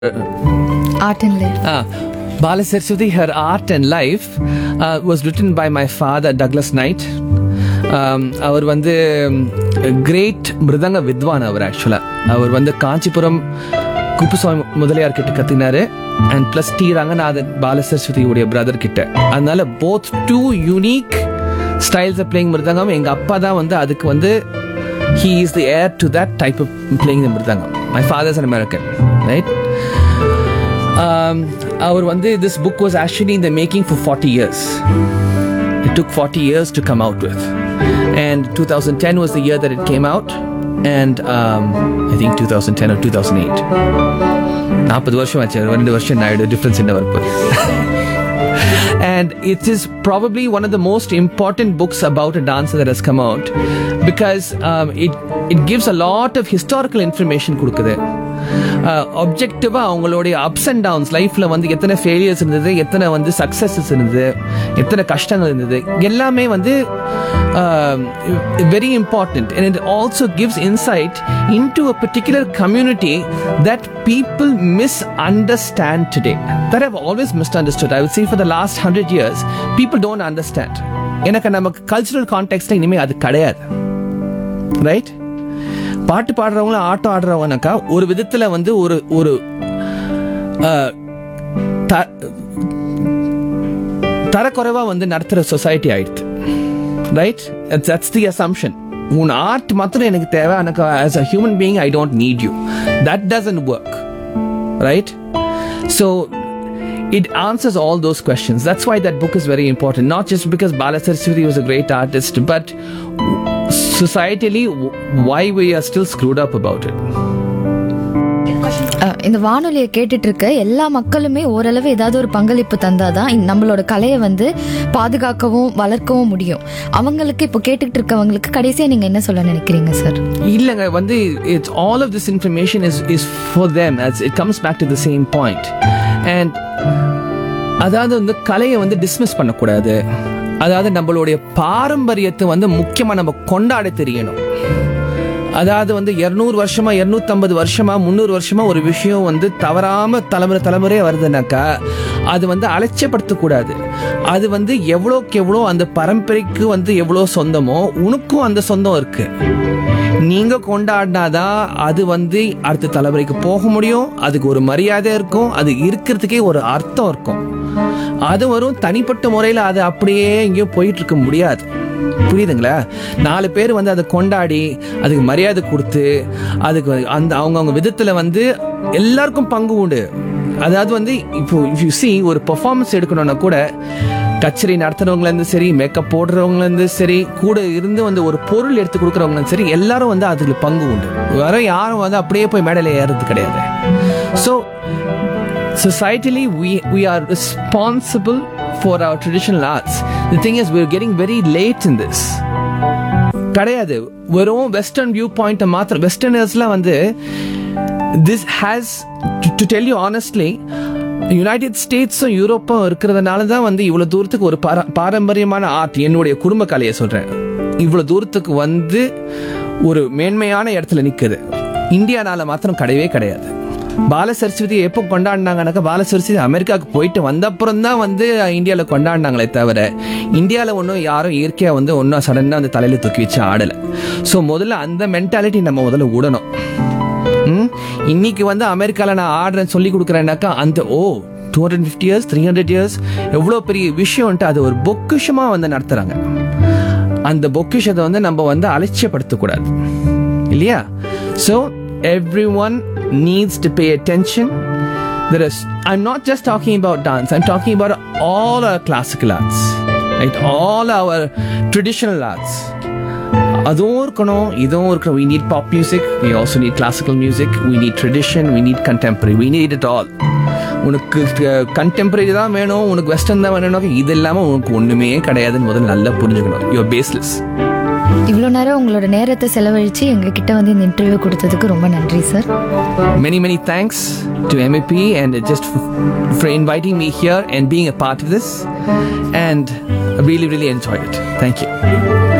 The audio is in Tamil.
Art and life. Ah, Bala Saraswati, her art and life uh, was written by my father, Douglas Knight. Um, அவர் வந்து கிரேட் மிருதங்க வித்வான் அவர் ஆக்சுவலாக அவர் வந்து காஞ்சிபுரம் குப்புசுவாமி முதலியார் கிட்ட கத்தினாரு and plus T Ranganathan Bala சரஸ்வதியுடைய பிரதர் கிட்ட அதனால both two unique styles of playing mridangam எங்க அப்பா தான் வந்து அதுக்கு வந்து he is the heir to that type of playing mridangam my father's an American right um, our one day this book was actually in the making for 40 years it took 40 years to come out with and 2010 was the year that it came out and um, i think 2010 or 2008 நாற்பது வருஷம் ஆச்சு ரெண்டு வருஷம் ஆயிடு டிஃப்ரென்ஸ் என்ன வரப்போகுது and it is probably one of the most important books about a dancer that has come out because um, it it gives a lot of historical information கொடுக்குது ஆப்ஜெக்டிவாக அவங்களுடைய அப்ஸ் அண்ட் டவுன்ஸ் லைஃப்பில் வந்து எத்தனை ஃபெயிலியர்ஸ் இருந்தது எத்தனை வந்து சக்ஸஸஸ் இருந்தது எத்தனை கஷ்டங்கள் இருந்தது எல்லாமே வந்து very important and it also gives insight into a particular community that people misunderstand today that how always misunderstood I will see for the last hundred years people don't understand எனக்கு நமக்கு கல்ச்சுரல் கான்டெக்ட்ல இனிமேல் அது கிடையாது ரைட் பாட்டு பாடுறவங்களும் ஆட்டம் ஆடுறவங்கனாக்கா ஒரு விதத்துல வந்து ஒரு ஒரு அஹ், த- தரக்குறைவா வந்து நடத்துற சொசைட்டி ஆயிடுது ரைட் தட்ஸ் தி அசம்ஷன் உன் ஆர்ட் மாத்திரம் எனக்கு தேவை எனக்கு as a human being I don't need you that doesn't work right so it answers all those questions. That's why that book is very important. Not just because Bala Saraswati was a great artist, but societally, why we are still screwed up about it. அஹ், இந்த வானொலியை கேட்டுட்டு இருக்க எல்லா மக்களுமே ஓரளவு ஏதாவது ஒரு பங்களிப்பு தந்தாதான் இந்த நம்மளோட கலையை வந்து பாதுகாக்கவும் வளர்க்கவும் முடியும் அவங்களுக்கு இப்போ கேட்டுக்கிட்டு இருக்கவங்களுக்கு கடைசியா நீங்க என்ன சொல்ல நினைக்கிறீங்க சார் இல்லைங்க வந்து it's all of this information is is for them as it comes back to the same point and அதாவது வந்து கலையை வந்து டிஸ்மிஸ் பண்ணக்கூடாது அதாவது நம்மளுடைய பாரம்பரியத்தை வந்து முக்கியமாக நம்ம கொண்டாட தெரியணும் அதாவது வந்து இருநூறு வருஷமா இருநூத்தம்பது வருஷமா முந்நூறு வருஷமா ஒரு விஷயம் வந்து தவறாம தலைமுறை தலைமுறையா வருதுனாக்கா அது வந்து அலட்சியப்படுத்தக்கூடாது அது வந்து எவ்வளோக்கு எவ்வளோ அந்த பரம்பரைக்கு வந்து எவ்வளோ சொந்தமோ உனக்கும் அந்த சொந்தம் இருக்கு நீங்க கொண்டாடினாதான் அது வந்து அடுத்த தலைமுறைக்கு போக முடியும் அதுக்கு ஒரு மரியாதை இருக்கும் அது இருக்கிறதுக்கே ஒரு அர்த்தம் இருக்கும் அது வரும் தனிப்பட்ட முறையில் அது அப்படியே எங்கேயும் போயிட்டு இருக்க முடியாது புரியுதுங்களா நாலு பேர் வந்து அதை கொண்டாடி அதுக்கு மரியாதை கொடுத்து அதுக்கு அந்த அவங்கவுங்க விதத்தில் வந்து எல்லாருக்கும் பங்கு உண்டு அதாவது வந்து இப்போ இஃப் யூ see ஒரு பெர்ஃபார்மன்ஸ் எடுக்கணும்னா கூட கச்சேரி நடத்துறவங்களேருந்து சரி மேக்கப் போடுறவங்களேருந்து சரி கூட இருந்து வந்து ஒரு பொருள் எடுத்து கொடுக்குறவங்களும் சரி எல்லாரும் வந்து அதுல பங்கு உண்டு வேற யாரும் வந்து அப்படியே போய் மேடையில் ஏறது கிடையாது so societally we we are responsible for our traditional arts the thing is we're getting very late in this கிடையாது வெறும் வெஸ்டர்ன் வியூ பாயிண்ட் மாத்திரம் வெஸ்டர்னர்ஸ்லாம் வந்து this has to tell you honestly United ஸ்டேட்ஸும் யூரோப்பும் இருக்கிறதுனால தான் வந்து இவ்வளோ தூரத்துக்கு ஒரு பார- பாரம்பரியமான ஆர்ட் என்னுடைய குடும்ப கலையை சொல்கிறேன் இவ்வளோ தூரத்துக்கு வந்து ஒரு மேன்மையான இடத்துல நிற்குது இந்தியானால மாத்திரம் கிடையவே கிடையாது பால சரஸ்வதி எப்போ கொண்டாடினாங்கனாக்கா பால சரஸ்வதி அமெரிக்காவுக்கு போயிட்டு வந்த அப்புறம் தான் வந்து இந்தியாவில் கொண்டாடினாங்களே தவிர இந்தியாவில் ஒன்றும் யாரும் இயற்கையாக வந்து ஒன்றும் சடனாக வந்து தலையில் தூக்கி வச்சு ஆடலை ஸோ முதல்ல அந்த மென்டாலிட்டி நம்ம முதல்ல விடணும் ம்? இன்னைக்கு வந்து அமெரிக்காவில் நான் ஆடுறேன் சொல்லி கொடுக்குறேன்னாக்கா அந்த oh two hundred fifty years three hundred years எவ்வளோ பெரிய விஷயம்ன்ட்டு அது ஒரு பொக்கிஷமாக வந்து நடத்துகிறாங்க அந்த பொக்கிஷத்தை வந்து நம்ம வந்து அலட்சியப்படுத்தக்கூடாது இல்லையா so every one needs to pay attention there is i'm not just talking about dance i'm talking about all our classical arts right all our traditional arts அதுவும் இருக்கணும் இதுவும் இருக்கணும் we need pop music we also need classical music we need tradition we need contemporary we need it all உனக்கு கண்டெம்பரரி தான் வேணும் உனக்கு வெஸ்டர்ன் தான் வேணும் இது இல்லாமல் உனக்கு ஒன்றுமே கிடையாதுன்னு முதல்ல நல்லா புரிஞ்சுக்கணும் யுவர் பேஸ்லெஸ் இவ்வளோ நேரம் உங்களோட நேரத்தை செலவழிச்சு எங்ககிட்ட வந்து இந்த இன்டர்வியூ கொடுத்ததுக்கு ரொம்ப நன்றி sir many many thanks to MAP and just f- for inviting me here and being a part of this and I really really enjoyed it thank you